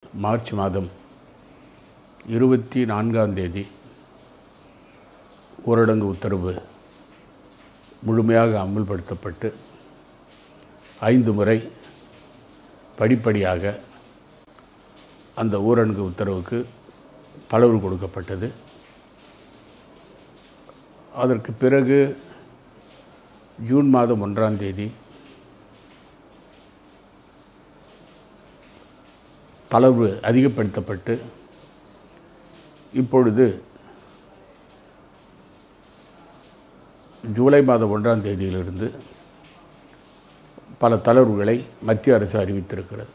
March மாதம் இருபத்தி நான்காம் தேதி ஊரடங்கு உத்தரவு முழுமையாக அமுல்படுத்தப்பட்டு ஐந்து முறை படிப்படியாக அந்த ஊரடங்கு உத்தரவுக்கு தளர்வு கொடுக்கப்பட்டது அதற்கு பிறகு ஜூன் மாதம் ஒன்றாம் தேதி தளர்வு அதிகப்படுத்தப்பட்டு இப்பொழுது ஜூலை மாதம் ஒன்றாம் தேதியிலிருந்து பல தளர்வுகளை மத்திய அரசு அறிவித்திருக்கிறது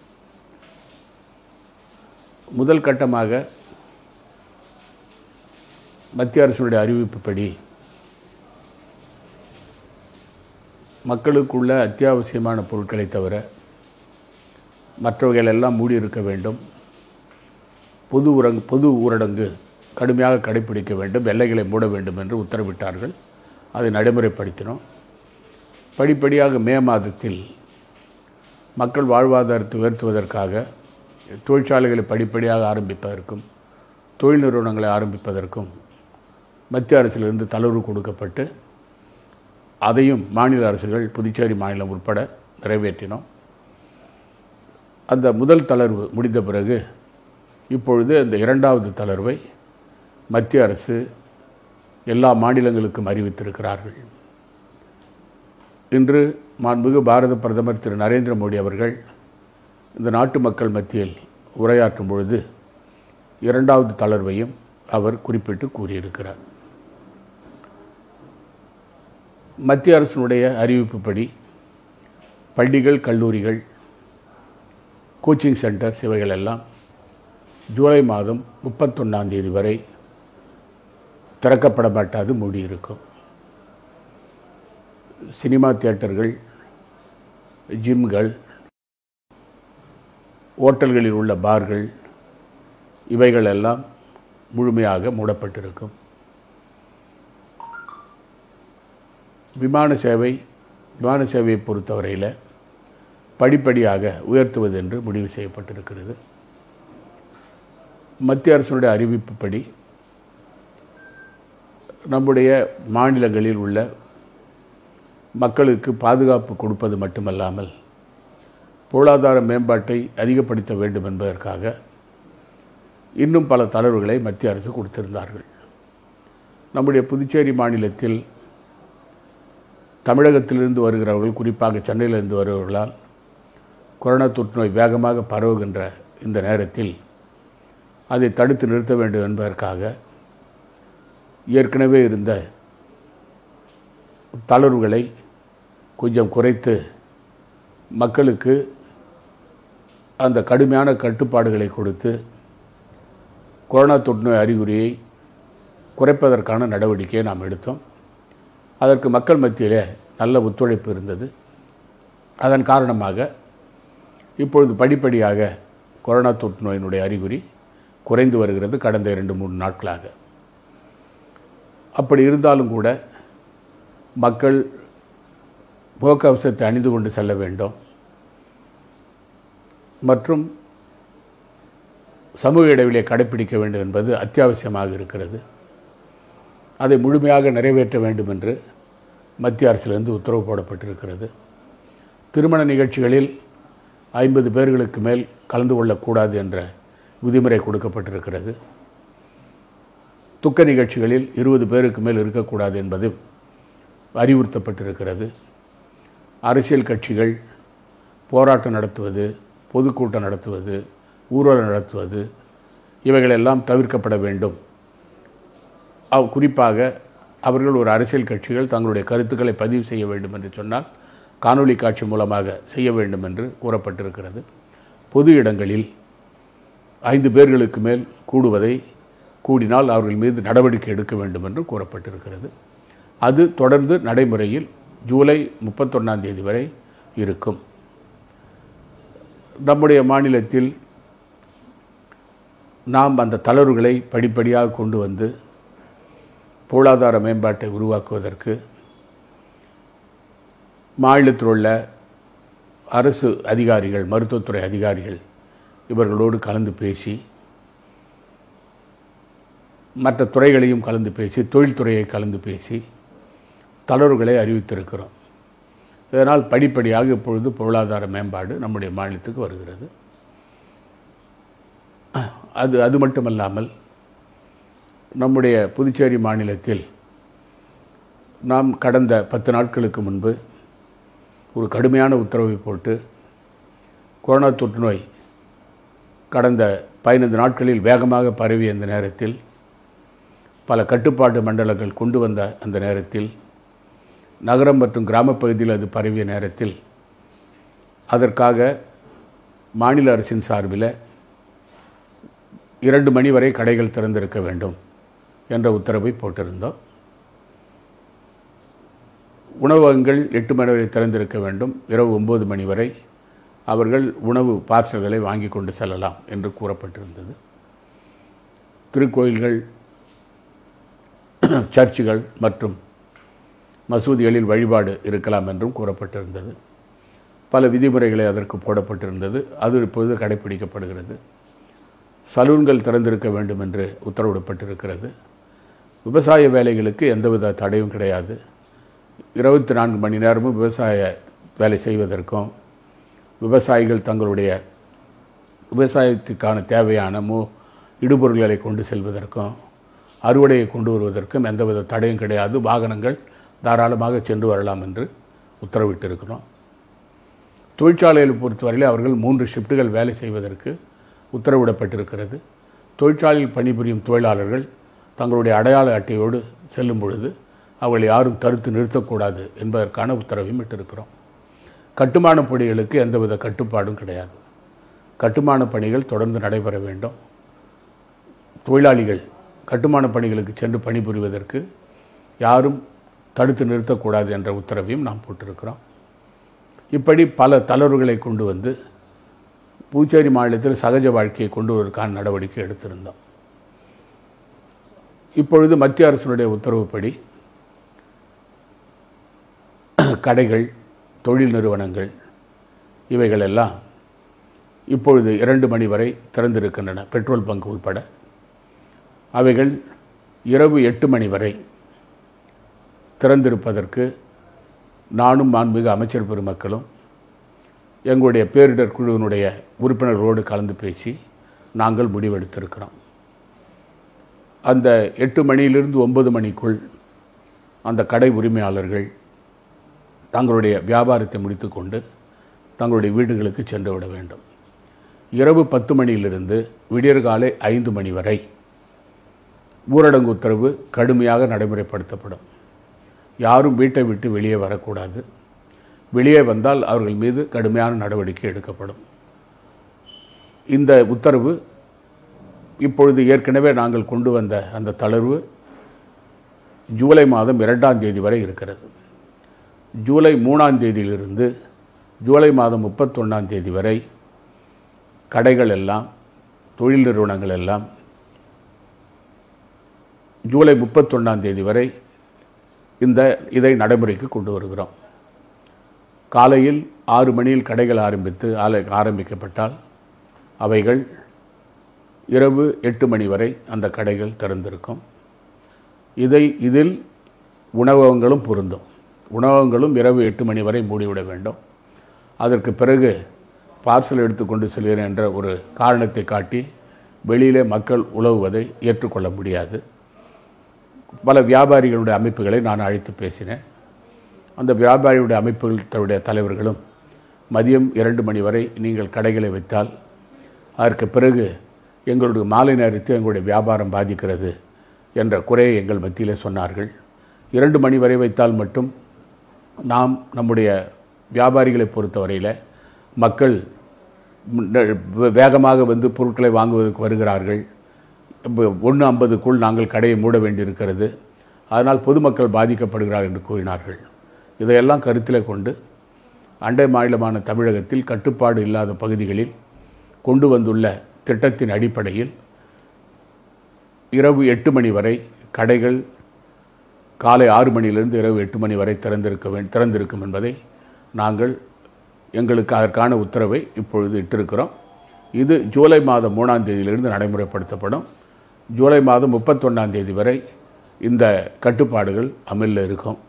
முதல் கட்டமாக மத்திய அரசுடைய அறிவிப்புப்படி மக்களுக்குள்ள அத்தியாவசியமான பொருட்களை தவிர மற்றவைகள் எல்லாம் மூடியிருக்க வேண்டும் பொது ஊரங்கு பொது ஊரடங்கு கடுமையாக கடைபிடிக்க வேண்டும் எல்லைகளை மூட வேண்டும் என்று உத்தரவிட்டார்கள் அதை நடைமுறைப்படுத்தினோம் படிப்படியாக மே மாதத்தில் மக்கள் வாழ்வாதாரத்தை உயர்த்துவதற்காக தொழிற்சாலைகளை படிப்படியாக ஆரம்பிப்பதற்கும் தொழில் நிறுவனங்களை ஆரம்பிப்பதற்கும் மத்திய அரசிலிருந்து தளர்வு கொடுக்கப்பட்டு அதையும் மாநில அரசுகள் புதுச்சேரி மாநிலம் உட்பட நிறைவேற்றினோம் அந்த முதல் தளர்வு முடிந்த பிறகு இப்பொழுது அந்த இரண்டாவது தளர்வை மத்திய அரசு எல்லா மாநிலங்களுக்கும் அறிவித்திருக்கிறார்கள் இன்று மாண்புமிகு பாரத பிரதமர் திரு நரேந்திர மோடி அவர்கள் இந்த நாட்டு மக்கள் மத்தியில் உரையாற்றும் பொழுது இரண்டாவது தளர்வையும் அவர் குறிப்பிட்டு கூறியிருக்கிறார் மத்திய அரசினுடைய அறிவிப்புப்படி பள்ளிகள் கல்லூரிகள் கோச்சிங் சென்டர்ஸ் இவைகள் எல்லாம் ஜூலை மாதம் முப்பத்தொன்னாம் தேதி வரை திறக்கப்பட மாட்டாது மூடியிருக்கும் சினிமா தியேட்டர்கள் ஜிம்கள் ஓட்டல்களில் உள்ள பார்கள் இவைகள் எல்லாம் முழுமையாக மூடப்பட்டிருக்கும் விமான சேவை விமான சேவையை பொறுத்தவரையில் படிப்படியாக உயர்த்துவது என்று முடிவு செய்யப்பட்டிருக்கிறது மத்திய அரசினுடைய அறிவிப்புப்படி நம்முடைய மாநிலங்களில் உள்ள மக்களுக்கு பாதுகாப்பு கொடுப்பது மட்டுமல்லாமல் பொருளாதார மேம்பாட்டை அதிகப்படுத்த வேண்டும் என்பதற்காக இன்னும் பல தளர்வுகளை மத்திய அரசு கொடுத்திருந்தார்கள் நம்முடைய புதுச்சேரி மாநிலத்தில் தமிழகத்திலிருந்து வருகிறவர்கள் குறிப்பாக சென்னையிலிருந்து வருபவர்களால் கொரோனா தொற்று நோய் வேகமாக பரவுகின்ற இந்த நேரத்தில் அதை தடுத்து நிறுத்த வேண்டும் என்பதற்காக ஏற்கனவே இருந்த தளர்வுகளை கொஞ்சம் குறைத்து மக்களுக்கு அந்த கடுமையான கட்டுப்பாடுகளை கொடுத்து கொரோனா தொற்று நோய் அறிகுறியை குறைப்பதற்கான நடவடிக்கையை நாம் எடுத்தோம் அதற்கு மக்கள் மத்தியிலே நல்ல ஒத்துழைப்பு இருந்தது அதன் காரணமாக இப்பொழுது படிப்படியாக கொரோனா தொற்று நோயினுடைய அறிகுறி குறைந்து வருகிறது கடந்த இரண்டு மூணு நாட்களாக அப்படி இருந்தாலும் கூட மக்கள் முகக்கவசத்தை அணிந்து கொண்டு செல்ல வேண்டும் மற்றும் சமூக இடைவெளியை கடைப்பிடிக்க வேண்டும் என்பது அத்தியாவசியமாக இருக்கிறது அதை முழுமையாக நிறைவேற்ற வேண்டும் என்று மத்திய அரசிலிருந்து உத்தரவு போடப்பட்டிருக்கிறது திருமண நிகழ்ச்சிகளில் ஐம்பது பேர்களுக்கு மேல் கலந்து கொள்ளக்கூடாது என்ற விதிமுறை கொடுக்கப்பட்டிருக்கிறது துக்க நிகழ்ச்சிகளில் இருபது பேருக்கு மேல் இருக்கக்கூடாது என்பது அறிவுறுத்தப்பட்டிருக்கிறது அரசியல் கட்சிகள் போராட்டம் நடத்துவது பொதுக்கூட்டம் நடத்துவது ஊர்வலம் நடத்துவது இவைகளெல்லாம் தவிர்க்கப்பட வேண்டும் அவ் குறிப்பாக அவர்கள் ஒரு அரசியல் கட்சிகள் தங்களுடைய கருத்துக்களை பதிவு செய்ய வேண்டும் என்று சொன்னால் காணொளி காட்சி மூலமாக செய்ய வேண்டும் என்று கூறப்பட்டிருக்கிறது பொது இடங்களில் ஐந்து பேர்களுக்கு மேல் கூடுவதை கூடினால் அவர்கள் மீது நடவடிக்கை எடுக்க வேண்டும் என்று கூறப்பட்டிருக்கிறது அது தொடர்ந்து நடைமுறையில் ஜூலை முப்பத்தொன்னாம் தேதி வரை இருக்கும் நம்முடைய மாநிலத்தில் நாம் அந்த தளர்வுகளை படிப்படியாக கொண்டு வந்து பொருளாதார மேம்பாட்டை உருவாக்குவதற்கு மாநிலத்தில் உள்ள அரசு அதிகாரிகள் மருத்துவத்துறை அதிகாரிகள் இவர்களோடு கலந்து பேசி மற்ற துறைகளையும் கலந்து பேசி தொழில்துறையை கலந்து பேசி தளர்வுகளை அறிவித்திருக்கிறோம் இதனால் படிப்படியாக இப்பொழுது பொருளாதார மேம்பாடு நம்முடைய மாநிலத்துக்கு வருகிறது அது அது மட்டுமல்லாமல் நம்முடைய புதுச்சேரி மாநிலத்தில் நாம் கடந்த பத்து நாட்களுக்கு முன்பு ஒரு கடுமையான உத்தரவை போட்டு கொரோனா தொற்று நோய் கடந்த பதினைந்து நாட்களில் வேகமாக பரவிய இந்த நேரத்தில் பல கட்டுப்பாட்டு மண்டலங்கள் கொண்டு வந்த அந்த நேரத்தில் நகரம் மற்றும் கிராமப் பகுதியில் அது பரவிய நேரத்தில் அதற்காக மாநில அரசின் சார்பில் இரண்டு மணி வரை கடைகள் திறந்திருக்க வேண்டும் என்ற உத்தரவை போட்டிருந்தோம் உணவகங்கள் எட்டு மணி வரை திறந்திருக்க வேண்டும் இரவு ஒம்பது மணி வரை அவர்கள் உணவு பார்சல்களை வாங்கி கொண்டு செல்லலாம் என்று கூறப்பட்டிருந்தது திருக்கோயில்கள் சர்ச்சுகள் மற்றும் மசூதிகளில் வழிபாடு இருக்கலாம் என்றும் கூறப்பட்டிருந்தது பல விதிமுறைகளை அதற்கு போடப்பட்டிருந்தது அது இப்பொழுது கடைபிடிக்கப்படுகிறது சலூன்கள் திறந்திருக்க வேண்டும் என்று உத்தரவிடப்பட்டிருக்கிறது விவசாய வேலைகளுக்கு எந்தவித தடையும் கிடையாது இருபத்தி நான்கு மணி நேரமும் விவசாய வேலை செய்வதற்கும் விவசாயிகள் தங்களுடைய விவசாயத்துக்கான தேவையான மு இடுபொருள்களை கொண்டு செல்வதற்கும் அறுவடையை கொண்டு வருவதற்கும் எந்தவித தடையும் கிடையாது வாகனங்கள் தாராளமாக சென்று வரலாம் என்று உத்தரவிட்டிருக்கிறோம் தொழிற்சாலையில் பொறுத்தவரையில் அவர்கள் மூன்று ஷிஃப்ட்டுகள் வேலை செய்வதற்கு உத்தரவிடப்பட்டிருக்கிறது தொழிற்சாலையில் பணிபுரியும் தொழிலாளர்கள் தங்களுடைய அடையாள அட்டையோடு செல்லும் பொழுது அவளை யாரும் தடுத்து நிறுத்தக்கூடாது என்பதற்கான உத்தரவையும் இட்டிருக்கிறோம் கட்டுமான பணிகளுக்கு எந்தவித கட்டுப்பாடும் கிடையாது கட்டுமான பணிகள் தொடர்ந்து நடைபெற வேண்டும் தொழிலாளிகள் கட்டுமான பணிகளுக்கு சென்று பணிபுரிவதற்கு யாரும் தடுத்து நிறுத்தக்கூடாது என்ற உத்தரவையும் நாம் போட்டிருக்கிறோம் இப்படி பல தளர்வுகளை கொண்டு வந்து புதுச்சேரி மாநிலத்தில் சகஜ வாழ்க்கையை கொண்டு வருவதற்கான நடவடிக்கை எடுத்திருந்தோம் இப்பொழுது மத்திய அரசினுடைய உத்தரவுப்படி கடைகள் தொழில் நிறுவனங்கள் இவைகளெல்லாம் இப்பொழுது இரண்டு மணி வரை திறந்திருக்கின்றன பெட்ரோல் பங்க் உள்பட அவைகள் இரவு எட்டு மணி வரை திறந்திருப்பதற்கு நானும் மாண்புமிகு அமைச்சர் பெருமக்களும் எங்களுடைய பேரிடர் குழுவினுடைய உறுப்பினர்களோடு கலந்து பேசி நாங்கள் முடிவெடுத்திருக்கிறோம் அந்த எட்டு மணியிலிருந்து ஒன்பது மணிக்குள் அந்த கடை உரிமையாளர்கள் தங்களுடைய வியாபாரத்தை முடித்துக்கொண்டு தங்களுடைய வீடுகளுக்கு சென்று விட வேண்டும் இரவு பத்து மணியிலிருந்து விடியற்காலை ஐந்து மணி வரை ஊரடங்கு உத்தரவு கடுமையாக நடைமுறைப்படுத்தப்படும் யாரும் வீட்டை விட்டு வெளியே வரக்கூடாது வெளியே வந்தால் அவர்கள் மீது கடுமையான நடவடிக்கை எடுக்கப்படும் இந்த உத்தரவு இப்பொழுது ஏற்கனவே நாங்கள் கொண்டு வந்த அந்த தளர்வு ஜூலை மாதம் இரண்டாம் தேதி வரை இருக்கிறது ஜூலை மூணாம் தேதியிலிருந்து ஜூலை மாதம் முப்பத்தொன்னாம் தேதி வரை கடைகள் எல்லாம் தொழில் நிறுவனங்கள் எல்லாம் ஜூலை முப்பத்தொன்னாம் தேதி வரை இந்த இதை நடைமுறைக்கு கொண்டு வருகிறோம் காலையில் ஆறு மணியில் கடைகள் ஆரம்பித்து ஆலை ஆரம்பிக்கப்பட்டால் அவைகள் இரவு எட்டு மணி வரை அந்த கடைகள் திறந்திருக்கும் இதை இதில் உணவகங்களும் பொருந்தும் உணவகங்களும் இரவு எட்டு மணி வரை மூடிவிட வேண்டும் அதற்கு பிறகு பார்சல் எடுத்துக்கொண்டு செல்கிறேன் என்ற ஒரு காரணத்தை காட்டி வெளியிலே மக்கள் உழவுவதை ஏற்றுக்கொள்ள முடியாது பல வியாபாரிகளுடைய அமைப்புகளை நான் அழைத்து பேசினேன் அந்த வியாபாரியுடைய அமைப்புகளுடைய தலைவர்களும் மதியம் இரண்டு மணி வரை நீங்கள் கடைகளை வைத்தால் அதற்கு பிறகு எங்களுடைய மாலை நேரத்தில் எங்களுடைய வியாபாரம் பாதிக்கிறது என்ற குறையை எங்கள் மத்தியிலே சொன்னார்கள் இரண்டு மணி வரை வைத்தால் மட்டும் நாம் நம்முடைய வியாபாரிகளை பொறுத்தவரையில் மக்கள் முன்ன- வேகமாக வந்து பொருட்களை வாங்குவதற்கு வருகிறார்கள் ஒன்று ஐம்பதுக்குள் நாங்கள் கடையை மூட வேண்டியிருக்கிறது அதனால் பொதுமக்கள் பாதிக்கப்படுகிறார்கள் என்று கூறினார்கள் இதையெல்லாம் கருத்திலே கொண்டு அண்டை மாநிலமான தமிழகத்தில் கட்டுப்பாடு இல்லாத பகுதிகளில் கொண்டு வந்துள்ள திட்டத்தின் அடிப்படையில் இரவு எட்டு மணி வரை கடைகள் காலை ஆறு மணியிலிருந்து இரவு எட்டு மணி வரை திறந்திருக்க வே திறந்திருக்கும் என்பதை நாங்கள் எங்களுக்கு அதற்கான உத்தரவை இப்பொழுது இட்டிருக்கிறோம் இது ஜூலை மாதம் மூணாம் தேதியிலிருந்து நடைமுறைப்படுத்தப்படும் ஜூலை மாதம் முப்பத்தொன்னாம் தேதி வரை இந்த கட்டுப்பாடுகள் அமலில் இருக்கும்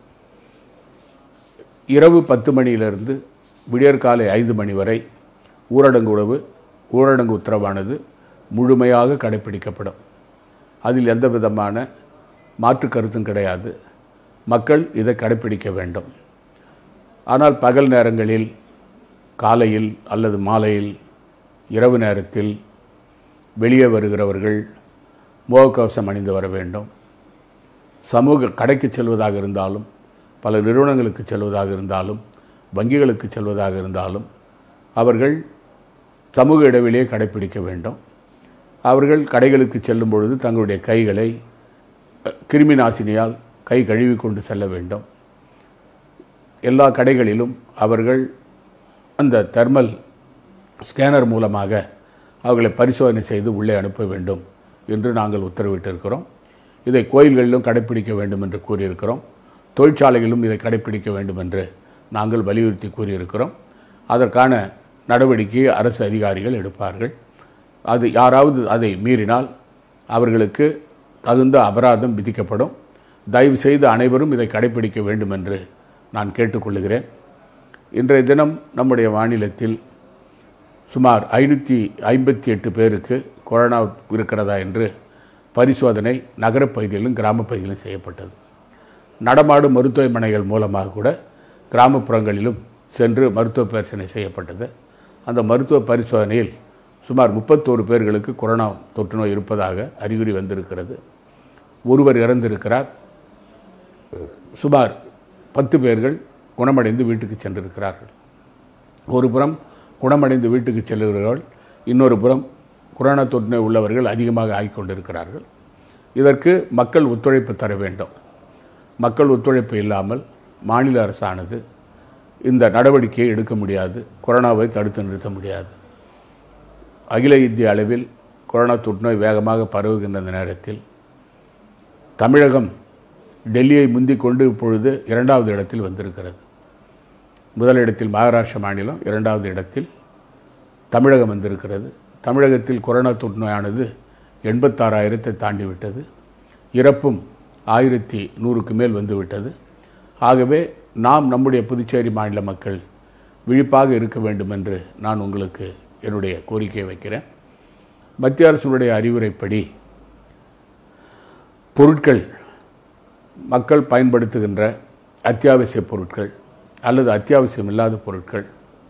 இரவு பத்து மணியிலிருந்து விடியற்காலை ஐந்து மணி வரை ஊரடங்கு உணவு ஊரடங்கு உத்தரவானது முழுமையாக கடைபிடிக்கப்படும் அதில் எந்த விதமான மாற்று கருத்தும் கிடையாது மக்கள் இதை கடைபிடிக்க வேண்டும் ஆனால் பகல் நேரங்களில் காலையில் அல்லது மாலையில் இரவு நேரத்தில் வெளியே வருகிறவர்கள் முகக்கவசம் அணிந்து வர வேண்டும் சமூக கடைக்கு செல்வதாக இருந்தாலும் பல நிறுவனங்களுக்கு செல்வதாக இருந்தாலும் வங்கிகளுக்கு செல்வதாக இருந்தாலும் அவர்கள் சமூக இடைவெளியை கடைபிடிக்க வேண்டும் அவர்கள் கடைகளுக்கு செல்லும் பொழுது தங்களுடைய கைகளை அஹ், கிருமி நாசினியால் கை கழுவி கொண்டு செல்ல வேண்டும் எல்லா கடைகளிலும் அவர்கள் அந்த தெர்மல் ஸ்கேனர் மூலமாக அவர்களை பரிசோதனை செய்து உள்ளே அனுப்ப வேண்டும் என்று நாங்கள் உத்தரவிட்டிருக்கிறோம் இதை கோயில்களிலும் கடைப்பிடிக்க வேண்டும் என்று கூறியிருக்கிறோம் தொழிற்சாலைகளிலும் இதை கடைப்பிடிக்க வேண்டும் என்று நாங்கள் வலியுறுத்தி கூறியிருக்கிறோம் அதற்கான நடவடிக்கையை அரசு அதிகாரிகள் எடுப்பார்கள் அது யாராவது அதை மீறினால் அவர்களுக்கு தகுந்த அபராதம் விதிக்கப்படும் தயவு செய்து அனைவரும் இதை கடைப்பிடிக்க வேண்டும் என்று நான் கேட்டுக்கொள்கிறேன் இன்றைய தினம் நம்முடைய மாநிலத்தில் சுமார் ஐநூற்றி ஐம்பத்தி எட்டு பேருக்கு கொரோனா இருக்கிறதா என்று பரிசோதனை நகரப் பகுதியிலும் கிராமப் பகுதியிலும் செய்யப்பட்டது நடமாடும் மருத்துவமனைகள் மூலமாக கூட கிராமப்புறங்களிலும் சென்று மருத்துவ பரிசோதனை செய்யப்பட்டது அந்த மருத்துவ பரிசோதனையில் சுமார் முப்பத்தோரு பேர்களுக்கு கொரோனா தொற்று நோய் இருப்பதாக அறிகுறி வந்திருக்கிறது ஒருவர் இறந்திருக்கிறார் சுமார் பத்து பேர்கள் குணமடைந்து வீட்டுக்கு சென்றிருக்கிறார்கள் ஒரு புறம் குணமடைந்து வீட்டுக்கு செல்லுகிறவர்கள் இன்னொரு புறம் கொரோனா தொற்று நோய் உள்ளவர்கள் அதிகமாக ஆகிக் கொண்டிருக்கிறார்கள் இதற்கு மக்கள் ஒத்துழைப்பு தர வேண்டும் மக்கள் ஒத்துழைப்பு இல்லாமல் மாநில அரசானது இந்த நடவடிக்கையை எடுக்க முடியாது கொரோனாவை தடுத்து நிறுத்த முடியாது அகில இந்திய அளவில் கொரோனா தொற்றுநோய் வேகமாக பரவுகின்ற இந்த நேரத்தில் தமிழகம் டெல்லியை முந்திக் கொண்டு இப்பொழுது இரண்டாவது இடத்தில் வந்திருக்கிறது முதலிடத்தில் மகாராஷ்டிர மாநிலம் இரண்டாவது இடத்தில் தமிழகம் வந்திருக்கிறது தமிழகத்தில் கொரோனா தொற்று நோயானது எண்பத்தாறாயிரத்தை தாண்டி விட்டது இறப்பும் ஆயிரத்தி நூறுக்கு மேல் வந்துவிட்டது ஆகவே நாம் நம்முடைய புதுச்சேரி மாநில மக்கள் விழிப்பாக இருக்க வேண்டும் என்று நான் உங்களுக்கு என்னுடைய கோரிக்கையை வைக்கிறேன் மத்திய அரசுடைய அறிவுரைப்படி பொருட்கள் மக்கள் பயன்படுத்துகின்ற அத்தியாவசிய பொருட்கள் அல்லது அத்தியாவசியம் இல்லாத பொருட்கள்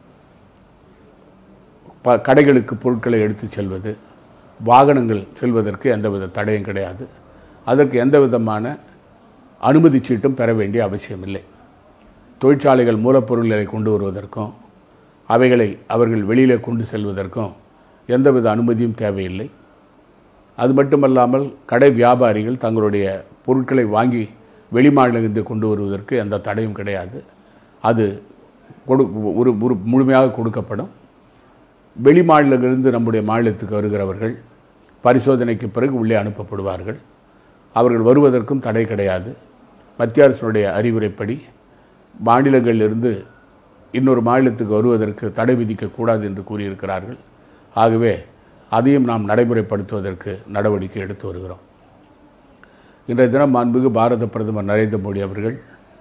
ப கடைகளுக்கு பொருட்களை எடுத்துச் செல்வது வாகனங்கள் செல்வதற்கு எந்தவித தடையும் கிடையாது அதற்கு எந்த விதமான அனுமதி சீட்டும் பெற வேண்டிய அவசியமில்லை தொழிற்சாலைகள் மூலப்பொருட்களை கொண்டு வருவதற்கும் அவைகளை அவர்கள் வெளியிலே கொண்டு செல்வதற்கும் எந்தவித அனுமதியும் தேவையில்லை அது மட்டுமல்லாமல் கடை வியாபாரிகள் தங்களுடைய பொருட்களை வாங்கி வெளிமாநிலத்திலிருந்து கொண்டு வருவதற்கு எந்த தடையும் கிடையாது அது கொடு ஒரு ஒரு முழுமையாக கொடுக்கப்படும் வெளி மாநிலங்களிலிருந்து நம்முடைய மாநிலத்துக்கு வருகிறவர்கள் பரிசோதனைக்கு பிறகு உள்ளே அனுப்பப்படுவார்கள் அவர்கள் வருவதற்கும் தடை கிடையாது மத்திய அரசினுடைய அறிவுரைப்படி மாநிலங்களிலிருந்து இன்னொரு மாநிலத்துக்கு வருவதற்கு தடை விதிக்கக்கூடாது என்று கூறியிருக்கிறார்கள் ஆகவே அதையும் நாம் நடைமுறைப்படுத்துவதற்கு நடவடிக்கை எடுத்து வருகிறோம் இன்றைய தினம் மாண்புமிகு பாரத பிரதமர் நரேந்திர மோடி அவர்கள்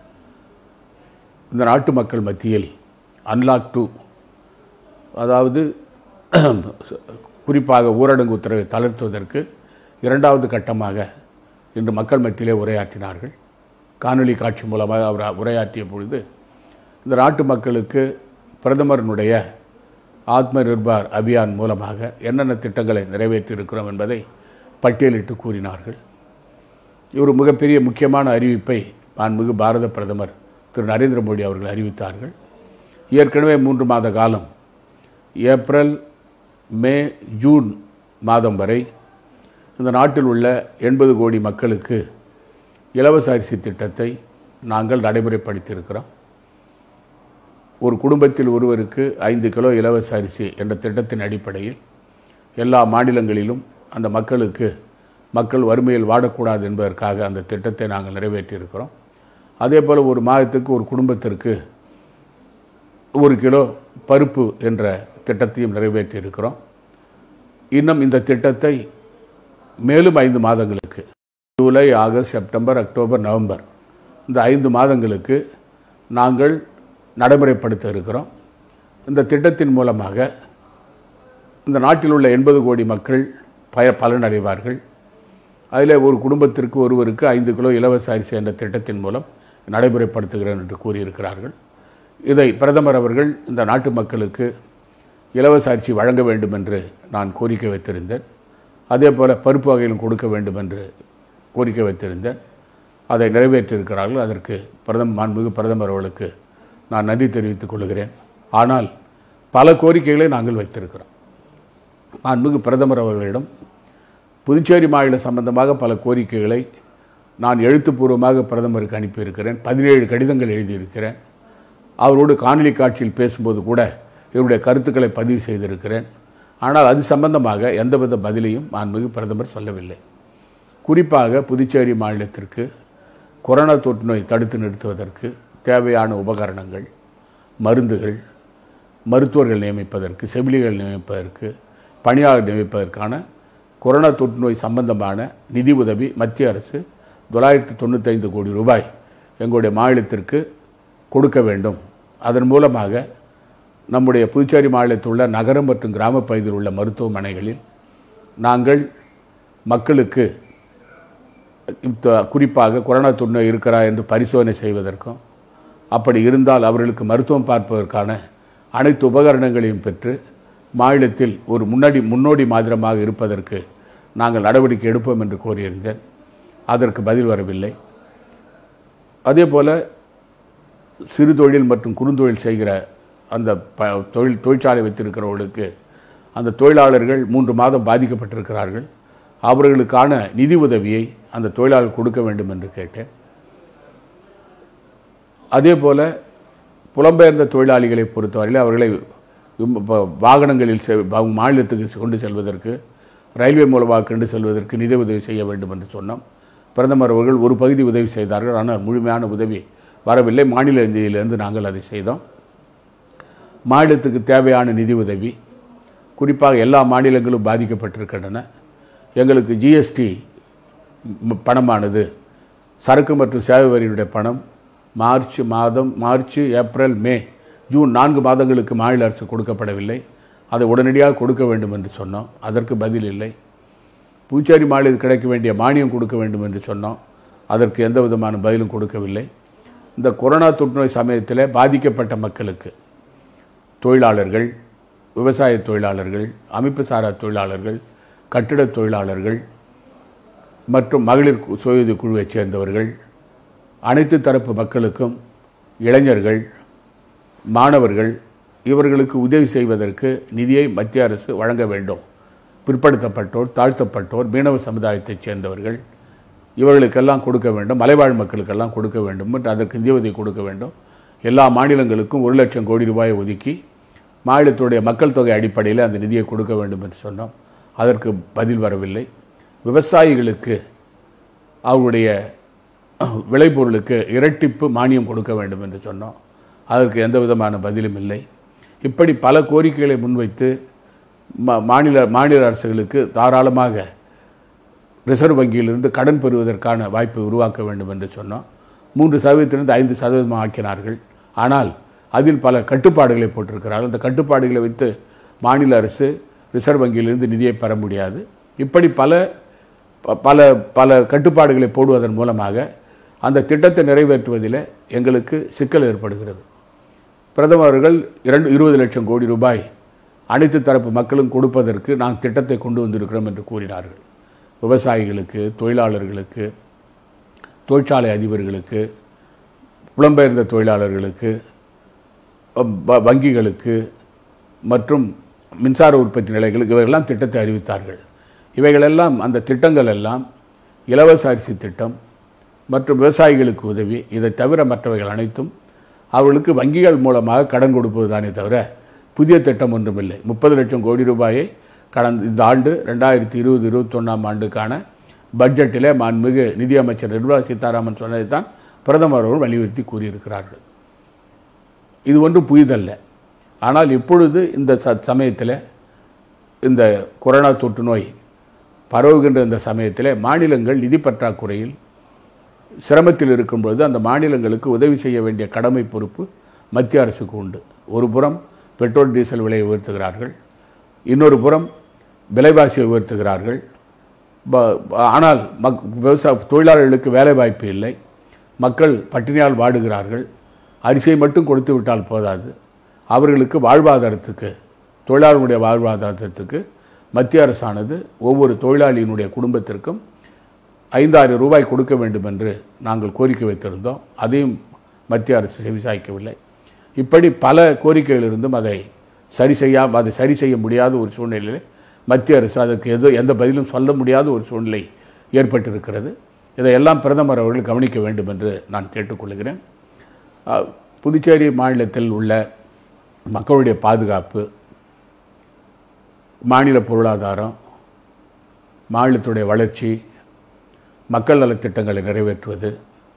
இந்த நாட்டு மக்கள் மத்தியில் அன்லாக் டூ அதாவது குறிப்பாக ஊரடங்கு உத்தரவை தளர்த்துவதற்கு இரண்டாவது கட்டமாக இன்று மக்கள் மத்தியிலே உரையாற்றினார்கள் காணொளி காட்சி மூலமாக அவர் உரையாற்றிய பொழுது இந்த நாட்டு மக்களுக்கு பிரதமரினுடைய ஆத்ம நிர்பார் அபியான் மூலமாக என்னென்ன திட்டங்களை நிறைவேற்றியிருக்கிறோம் என்பதை பட்டியலிட்டு கூறினார்கள் ஒரு மிகப்பெரிய முக்கியமான அறிவிப்பை மாண்புமிகு பாரத பிரதமர் திரு நரேந்திர மோடி அவர்கள் அறிவித்தார்கள் ஏற்கனவே மூன்று மாத காலம் ஏப்ரல் மே ஜூன் மாதம் வரை இந்த நாட்டில் உள்ள எண்பது கோடி மக்களுக்கு இலவச அரிசி திட்டத்தை நாங்கள் நடைமுறைப்படுத்தியிருக்கிறோம் ஒரு குடும்பத்தில் ஒருவருக்கு ஐந்து கிலோ இலவச அரிசி என்ற திட்டத்தின் அடிப்படையில் எல்லா மாநிலங்களிலும் அந்த மக்களுக்கு மக்கள் வறுமையில் வாடக்கூடாது என்பதற்காக அந்த திட்டத்தை நாங்கள் நிறைவேற்றியிருக்கிறோம் அதே போல் ஒரு மாதத்துக்கு ஒரு குடும்பத்திற்கு ஒரு கிலோ பருப்பு என்ற திட்டத்தையும் நிறைவேற்றியிருக்கிறோம் இன்னும் இந்த திட்டத்தை மேலும் ஐந்து மாதங்களுக்கு July August September October November இந்த ஐந்து மாதங்களுக்கு நாங்கள் நடைமுறைப்படுத்த இருக்கிறோம் இந்த திட்டத்தின் மூலமாக இந்த நாட்டில் உள்ள எண்பது கோடி மக்கள் பய பலனடைவார்கள் அதில் ஒரு குடும்பத்திற்கு ஒருவருக்கு ஐந்து கிலோ இலவச அரிசி என்ற திட்டத்தின் மூலம் நடைமுறைப்படுத்துகிறேன் என்று கூறியிருக்கிறார்கள் இதை பிரதமர் அவர்கள் இந்த நாட்டு மக்களுக்கு இலவச அரிசி வழங்க வேண்டும் என்று நான் கோரிக்கை வைத்திருந்தேன் அதே போல் பருப்பு வகையிலும் கொடுக்க வேண்டும் என்று கோரிக்கை வைத்திருந்தேன் அதை நிறைவேற்றியிருக்கிறார்கள் அதற்கு பிரதம மாண்புமிகு பிரதமர் அவர்களுக்கு நான் நன்றி தெரிவித்துக் கொள்கிறேன் ஆனால் பல கோரிக்கைகளை நாங்கள் வைத்திருக்கிறோம் மாண்புமிகு பிரதமர் அவர்களிடம் புதுச்சேரி மாநிலம் சம்பந்தமாக பல கோரிக்கைகளை நான் எழுத்துப்பூர்வமாக பிரதமருக்கு அனுப்பியிருக்கிறேன் பதினேழு கடிதங்கள் எழுதியிருக்கிறேன் அவரோடு காணொலி காட்சியில் பேசும்போது கூட இவருடைய கருத்துக்களை பதிவு செய்திருக்கிறேன் ஆனால் அது சம்பந்தமாக எந்தவித பதிலையும் மாண்புமிகு பிரதமர் சொல்லவில்லை குறிப்பாக புதுச்சேரி மாநிலத்திற்கு கொரோனா தொற்று நோய் தடுத்து நிறுத்துவதற்கு தேவையான உபகரணங்கள் மருந்துகள் மருத்துவர்கள் நியமிப்பதற்கு செவிலிகள் நியமிப்பதற்கு பணியாளர் நியமிப்பதற்கான கொரோனா தொற்று நோய் சம்பந்தமான நிதி உதவி மத்திய அரசு தொள்ளாயிரத்தி தொண்ணூத்தைந்து கோடி ரூபாய் எங்களுடைய மாநிலத்திற்கு கொடுக்க வேண்டும் அதன் மூலமாக நம்முடைய புதுச்சேரி மாநிலத்தில் உள்ள நகரம் மற்றும் கிராம பகுதியில் உள்ள மருத்துவமனைகளில் நாங்கள் மக்களுக்கு இப்ப- குறிப்பாக கொரோனா தொற்று இருக்கிறா என்று பரிசோதனை செய்வதற்கும் அப்படி இருந்தால் அவர்களுக்கு மருத்துவம் பார்ப்பதற்கான அனைத்து உபகரணங்களையும் பெற்று மாநிலத்தில் ஒரு முன்னாடி முன்னோடி மாதிரமாக இருப்பதற்கு நாங்கள் நடவடிக்கை எடுப்போம் என்று கோரியிருந்தேன் அதற்கு பதில் வரவில்லை அதே போல் சிறு தொழில் மற்றும் குறுந்தொழில் செய்கிற அந்த ப தொழில் தொழிற்சாலை வைத்திருக்கிறவர்களுக்கு அந்த தொழிலாளர்கள் மூன்று மாதம் பாதிக்கப்பட்டிருக்கிறார்கள் அவர்களுக்கான நிதி உதவியை அந்த தொழிலாளர் கொடுக்க வேண்டும் என்று கேட்டேன் அதே போல் புலம்பெயர்ந்த தொழிலாளிகளை பொறுத்தவரையில் அவர்களை விம்- ப- வாகனங்களில் செ- அவங்க மாநிலத்துக்கு கொண்டு செல்வதற்கு ரயில்வே மூலமாக கொண்டு செல்வதற்கு நிதி உதவி செய்ய வேண்டும் என்று சொன்னோம் பிரதமர் அவர்கள் ஒரு பகுதி உதவி செய்தார்கள் ஆனால் முழுமையான உதவி வரவில்லை மாநில நிதியிலிருந்து நாங்கள் அதை செய்தோம் மாநிலத்துக்கு தேவையான நிதி உதவி குறிப்பாக எல்லா மாநிலங்களும் பாதிக்கப்பட்டிருக்கின்றன எங்களுக்கு ஜிஎஸ்டி பணமானது சரக்கு மற்றும் சேவை வரியுடைய பணம் மார்ச் மாதம் மார்ச் ஏப்ரல் மே ஜூன் நான்கு மாதங்களுக்கு மாநில அரசு கொடுக்கப்படவில்லை அதை உடனடியாக கொடுக்க வேண்டும் என்று சொன்னோம் அதற்கு பதில் இல்லை புதுச்சேரி மாநிலத்துக்கு கிடைக்க வேண்டிய மானியம் கொடுக்க வேண்டும் என்று சொன்னோம் அதற்கு எந்த விதமான பதிலும் கொடுக்கவில்லை இந்த கொரோனா தொற்றுநோய் சமயத்தில் பாதிக்கப்பட்ட மக்களுக்கு தொழிலாளர்கள் விவசாய தொழிலாளர்கள் அமைப்பு சாரா தொழிலாளர்கள் கட்டிடத் தொழிலாளர்கள் மற்றும் மகளிர் கு- சுயஉதவி குழுவைச் சேர்ந்தவர்கள் அனைத்து தரப்பு மக்களுக்கும் இளைஞர்கள் மாணவர்கள் இவர்களுக்கு உதவி செய்வதற்கு நிதியை மத்திய அரசு வழங்க வேண்டும் பிற்படுத்தப்பட்டோர் தாழ்த்தப்பட்டோர் மீனவ சமுதாயத்தைச் சேர்ந்தவர்கள் இவர்களுக்கெல்லாம் கொடுக்க வேண்டும் மலைவாழ் மக்களுக்கெல்லாம் கொடுக்க வேண்டும் மற்றும் அதற்கு நிதி உதவி கொடுக்க வேண்டும் எல்லா மாநிலங்களுக்கும் ஒரு லட்சம் கோடி ரூபாயை ஒதுக்கி மாநிலத்துடைய மக்கள் தொகை அடிப்படையில் அந்த நிதியை கொடுக்க வேண்டும் என்று சொன்னோம் அதற்கு பதில் வரவில்லை விவசாயிகளுக்கு அவருடைய விளைபொருளுக்கு இரட்டிப்பு மானியம் கொடுக்க வேண்டும் என்று சொன்னோம் அதற்கு எந்த விதமான பதிலும் இல்லை இப்படி பல கோரிக்கைகளை முன்வைத்து மா- மாநில மாநில அரசுகளுக்கு தாராளமாக ரிசர்வ் வங்கியிலிருந்து கடன் பெறுவதற்கான வாய்ப்பை உருவாக்க வேண்டும் என்று சொன்னோம் மூன்று சதவீதத்திலிருந்து ஐந்து சதவீதம் ஆக்கினார்கள் ஆனால் அதில் பல கட்டுப்பாடுகளை போட்டிருக்கிறார்கள் அந்த கட்டுப்பாடுகளை வைத்து மாநில அரசு ரிசர்வ் வங்கியிலிருந்து நிதியை பெற முடியாது இப்படி பல ப- பல பல கட்டுப்பாடுகளை போடுவதன் மூலமாக அந்த திட்டத்தை நிறைவேற்றுவதில் எங்களுக்கு சிக்கல் ஏற்படுகிறது பிரதமர் அவர்கள் இரண்டு இருபது லட்சம் கோடி ரூபாய் அனைத்து தரப்பு மக்களும் கொடுப்பதற்கு நாம் திட்டத்தை கொண்டு வந்திருக்கிறோம் என்று கூறினார்கள் விவசாயிகளுக்கு தொழிலாளர்களுக்கு தொழிற்சாலை அதிபர்களுக்கு புலம்பெயர்ந்த தொழிலாளர்களுக்கு வ- வங்கிகளுக்கு மற்றும் மின்சார உற்பத்தி நிலையங்களுக்கு இவைகளெல்லாம் திட்டத்தை அறிவித்தார்கள் இவைகளெல்லாம் அந்த திட்டங்கள் எல்லாம் இலவச அரிசி திட்டம் மற்றும் விவசாயிகளுக்கு உதவி இதை தவிர மற்றவைகள் அனைத்தும் அவர்களுக்கு வங்கிகள் மூலமாக கடன் கொடுப்பது தானே தவிர புதிய திட்டம் ஒன்றும் இல்லை முப்பது லட்சம் கோடி ரூபாயை கடந்த இந்த ஆண்டு ரெண்டாயிரத்தி இருபது இருபத்தொன்னாம் ஆண்டுக்கான பட்ஜெட்டிலே மாண்புமிகு நிதியமைச்சர் நிர்மலா சீதாராமன் சொன்னதை தான் பிரதமர் அவர்கள் வலியுறுத்தி கூறியிருக்கிறார்கள் இது ஒன்றும் புதிதல்ல ஆனால் இப்பொழுது இந்த ச சமயத்தில் இந்த கொரோனா தொற்று நோய் பரவுகின்ற இந்த சமயத்தில் மாநிலங்கள் நிதி பற்றாக்குறையில் சிரமத்தில் இருக்கும்பொழுது அந்த மாநிலங்களுக்கு உதவி செய்ய வேண்டிய கடமை பொறுப்பு மத்திய அரசுக்கு உண்டு ஒரு புறம் பெட்ரோல் டீசல் விலையை உயர்த்துகிறார்கள் இன்னொரு புறம் விலைவாசியை உயர்த்துகிறார்கள் ப- ஆனால் மக் விவசாய தொழிலாளர்களுக்கு வேலை வாய்ப்பு இல்லை மக்கள் பட்டினியால் வாடுகிறார்கள் அரிசியை மட்டும் கொடுத்து விட்டால் போதாது அவர்களுக்கு வாழ்வாதாரத்துக்கு தொழிலாளர்களுடைய வாழ்வாதாரத்துக்கு மத்திய அரசானது ஒவ்வொரு தொழிலாளியினுடைய குடும்பத்திற்கும் ஐந்தாயிரம் ரூபாய் கொடுக்க வேண்டும் என்று நாங்கள் கோரிக்கை வைத்திருந்தோம் அதையும் மத்திய அரசு செவிசாய்க்கவில்லை இப்படி பல கோரிக்கைகள் இருந்தும் அதை சரி செய்யா அதை சரி செய்ய முடியாத ஒரு சூழ்நிலையில் மத்திய அரசு அதற்கு எது எந்த பதிலும் சொல்ல முடியாத ஒரு சூழ்நிலை ஏற்பட்டிருக்கிறது இதையெல்லாம் பிரதமர் அவர்கள் கவனிக்க வேண்டும் என்று நான் கேட்டுக்கொள்கிறேன் அஹ், புதுச்சேரி மாநிலத்தில் உள்ள மக்களுடைய பாதுகாப்பு மாநில பொருளாதாரம் மாநிலத்துடைய வளர்ச்சி மக்கள் நலத்திட்டங்களை நிறைவேற்றுவது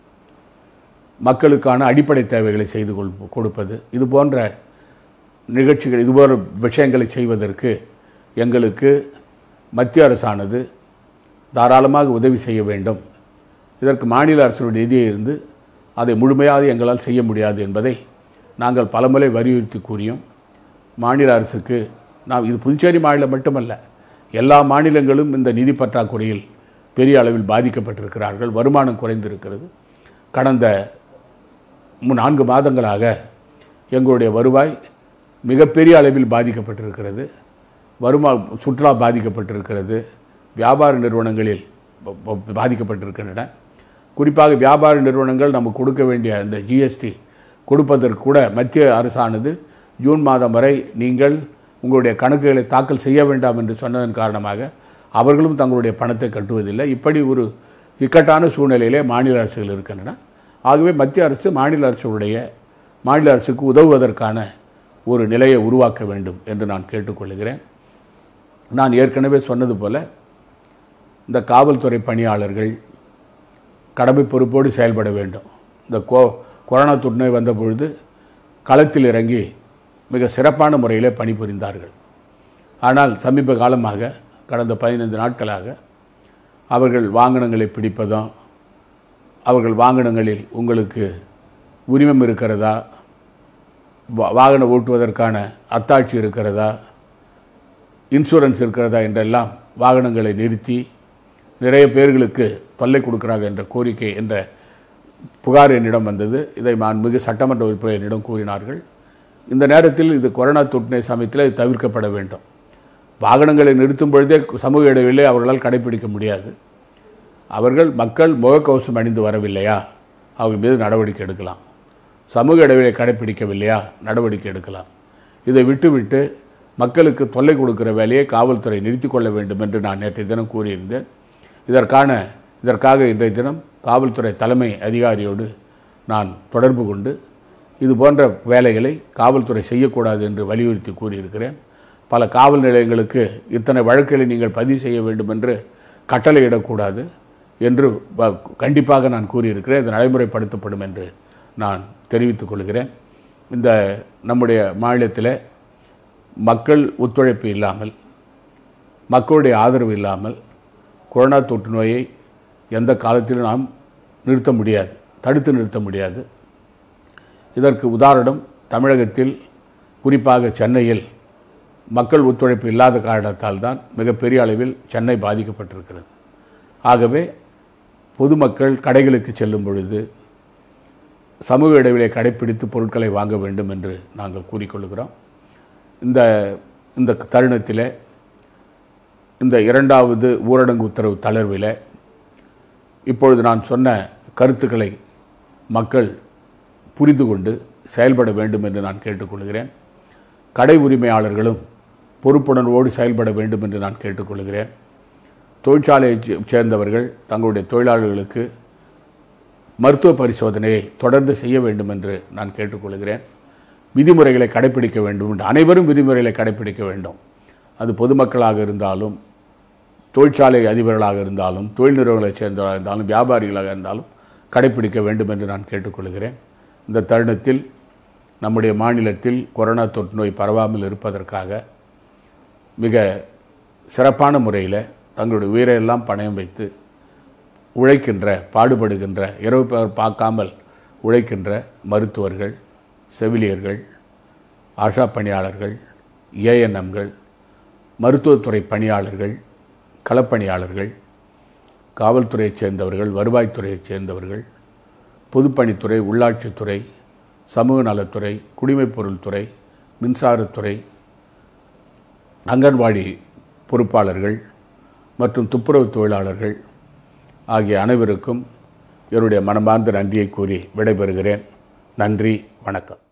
மக்களுக்கான அடிப்படை தேவைகளை செய்து கொள் கொடுப்பது இது போன்ற நிகழ்ச்சிகள் இது போன்ற விஷயங்களை செய்வதற்கு எங்களுக்கு மத்திய அரசானது தாராளமாக உதவி செய்ய வேண்டும் இதற்கு மாநில அரசுடைய நிதியை இருந்து அதை முழுமையாக எங்களால் செய்ய முடியாது என்பதை நாங்கள் பலமுறை வலியுறுத்தி கூறியும் மாநில அரசுக்கு நாம் இது புதுச்சேரி மாநிலம் மட்டுமல்ல எல்லா மாநிலங்களும் இந்த நிதி பற்றாக்குறையில் பெரிய அளவில் பாதிக்கப்பட்டிருக்கிறார்கள் வருமானம் குறைந்திருக்கிறது கடந்த மு- நான்கு மாதங்களாக எங்களுடைய வருவாய் மிகப்பெரிய அளவில் பாதிக்கப்பட்டிருக்கிறது வருமா சுற்றுலா பாதிக்கப்பட்டிருக்கிறது வியாபார நிறுவனங்களில் ப- ப- பாதிக்கப்பட்டிருக்கின்றன குறிப்பாக வியாபார நிறுவனங்கள் நமக்கு கொடுக்க வேண்டிய அந்த ஜிஎஸ்டி கொடுப்பதற்கு கூட மத்திய அரசானது ஜூன் மாதம் வரை நீங்கள் உங்களுடைய கணக்குகளை தாக்கல் செய்ய வேண்டாம் என்று சொன்னதன் காரணமாக அவர்களும் தங்களுடைய பணத்தை கட்டுவதில்லை இப்படி ஒரு இக்கட்டான சூழ்நிலையிலே மாநில அரசுகள் இருக்கின்றன ஆகவே மத்திய அரசு மாநில அரசுடைய மாநில அரசுக்கு உதவுவதற்கான ஒரு நிலையை உருவாக்க வேண்டும் என்று நான் கேட்டுக்கொள்கிறேன் நான் ஏற்கனவே சொன்னது போல இந்த காவல்துறை பணியாளர்கள் கடமை பொறுப்போடு செயல்பட வேண்டும் இந்த கோ கொரோனா தொற்றுநோய் வந்த பொழுது களத்தில் இறங்கி மிக சிறப்பான முறையில் பணிபுரிந்தார்கள் ஆனால் சமீப காலமாக கடந்த பதினைந்து நாட்களாக அவர்கள் வாகனங்களை பிடிப்பதும் அவர்கள் வாகனங்களில் உங்களுக்கு உரிமம் இருக்கிறதா வா- வாகனம் ஓட்டுவதற்கான அத்தாட்சி இருக்கிறதா இன்சூரன்ஸ் இருக்கிறதா என்றெல்லாம் வாகனங்களை நிறுத்தி நிறைய பேர்களுக்கு தொல்லை கொடுக்குறாங்க என்ற கோரிக்கை என்ற புகார் என்னிடம் வந்தது இதை மாண்புமிகு சட்டமன்ற உறுப்பினர் என்னிடம் கூறினார்கள் இந்த நேரத்தில் இது கொரோனா தொற்று சமயத்தில் இது தவிர்க்கப்பட வேண்டும் வாகனங்களை நிறுத்தும் பொழுதே சமூக இடைவெளியை அவர்களால் கடைபிடிக்க முடியாது அவர்கள் மக்கள் முகக்கவசம் அணிந்து வரவில்லையா அவர்கள் மீது நடவடிக்கை எடுக்கலாம் சமூக இடைவெளியை கடைபிடிக்கவில்லையா நடவடிக்கை எடுக்கலாம் இதை விட்டுவிட்டு மக்களுக்கு தொல்லை கொடுக்கிற வேலையை காவல்துறை நிறுத்திக் கொள்ள வேண்டும் என்று நான் நேற்றைய தினம் கூறியிருந்தேன் இதற்கான இதற்காக இன்றைய தினம் காவல்துறை தலைமை அதிகாரியோடு நான் தொடர்பு கொண்டு இது போன்ற வேலைகளை காவல்துறை செய்யக்கூடாது என்று வலியுறுத்தி கூறியிருக்கிறேன் பல காவல் நிலையங்களுக்கு இத்தனை வழக்குகளை நீங்கள் பதிவு செய்ய வேண்டும் என்று கட்டளையிடக்கூடாது என்று வ- கண்டிப்பாக நான் கூறியிருக்கிறேன் இது நடைமுறைப்படுத்தப்படும் என்று நான் தெரிவித்துக் கொள்கிறேன் இந்த நம்முடைய மாநிலத்தில் மக்கள் ஒத்துழைப்பு இல்லாமல் மக்களுடைய ஆதரவு இல்லாமல் கொரோனா தொற்று நோயை எந்த காலத்திலும் நாம் நிறுத்த முடியாது தடுத்து நிறுத்த முடியாது இதற்கு உதாரணம் தமிழகத்தில் குறிப்பாக சென்னையில் மக்கள் ஒத்துழைப்பு இல்லாத காரணத்தால் தான் மிகப்பெரிய அளவில் சென்னை பாதிக்கப்பட்டிருக்கிறது ஆகவே பொதுமக்கள் கடைகளுக்கு செல்லும் பொழுது சமூக இடைவெளியை கடைப்பிடித்து பொருட்களை வாங்க வேண்டும் என்று நாங்கள் கூறிக்கொள்கிறோம் இந்த இந்த தருணத்தில் இந்த இரண்டாவது ஊரடங்கு உத்தரவு தளர்வில் இப்பொழுது நான் சொன்ன கருத்துக்களை மக்கள் புரிந்து கொண்டு செயல்பட வேண்டும் என்று நான் கேட்டுக்கொள்கிறேன் கடை உரிமையாளர்களும் பொறுப்புணர்வோடு செயல்பட வேண்டும் என்று நான் கேட்டுக்கொள்கிறேன் தொழிற்சாலையைச் சே- சேர்ந்தவர்கள் தங்களுடைய தொழிலாளர்களுக்கு மருத்துவ பரிசோதனையை தொடர்ந்து செய்ய வேண்டும் என்று நான் கேட்டுக்கொள்கிறேன் விதிமுறைகளை கடைப்பிடிக்க வேண்டும் என்று அனைவரும் விதிமுறைகளை கடைப்பிடிக்க வேண்டும் அது பொதுமக்களாக இருந்தாலும் தொழிற்சாலை அதிபர்களாக இருந்தாலும் தொழில் நிறுவனங்களைச் சேர்ந்தவர்களாக இருந்தாலும் வியாபாரிகளாக இருந்தாலும் கடைப்பிடிக்க வேண்டும் என்று நான் கேட்டுக்கொள்கிறேன் இந்த தருணத்தில் நம்முடைய மாநிலத்தில் கொரோனா தொற்று நோய் பரவாமல் இருப்பதற்காக மிக சிறப்பான முறையில் தங்களுடைய உயிரையெல்லாம் பணயம் வைத்து உழைக்கின்ற பாடுபடுகின்ற இரவு பகல் பார்க்காமல் உழைக்கின்ற மருத்துவர்கள் செவிலியர்கள் ஆஷா பணியாளர்கள் ஏஎன்எம்கள் மருத்துவத்துறை பணியாளர்கள் களப்பணியாளர்கள் காவல்துறையைச் சேர்ந்தவர்கள் வருவாய்த்துறையைச் சேர்ந்தவர்கள் பொதுப்பணித்துறை உள்ளாட்சித்துறை சமூக நலத்துறை குடிமைப் பொருள் துறை மின்சாரத்துறை அங்கன்வாடி பொறுப்பாளர்கள் மற்றும் துப்புரவு தொழிலாளர்கள் ஆகிய அனைவருக்கும் என்னுடைய மனமார்ந்த நன்றியை கூறி விடைபெறுகிறேன் நன்றி வணக்கம்